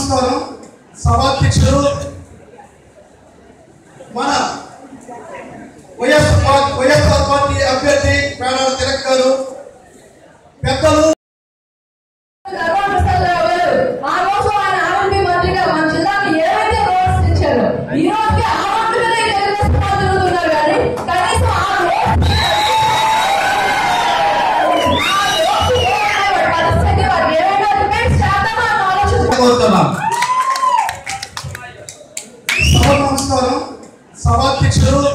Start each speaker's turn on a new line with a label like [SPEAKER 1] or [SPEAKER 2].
[SPEAKER 1] నమస్కారం సభాధ్యక్షుడు మన YSR party YSR party అభ్యర్థి పేడాల తిలక్ గారు పెద్దలు
[SPEAKER 2] ధర్మప్రసాదరావు గారు ఆ రోజు ఆయన ఆరోగ్య మంత్రిగా మన జిల్లాకు ఏవైతే రోడ్స్ ఇచ్చారో ఈ రోజుకి ఆ రోడ్డు మీద ఈ తెలుగుదేశం వాళ్ళు తిరుగుతున్నారు కానీ కనీసం ఆ రోడ్డు ఆ రోడ్డు ఏమైనా పరిస్థితి వారు ఏమైనా రిపేర్ చేద్దామా అని ఆలోచిస్తున్నారు
[SPEAKER 1] కోరుతున్నాం సభ నమస్కారం సభాధ్యక్షుడు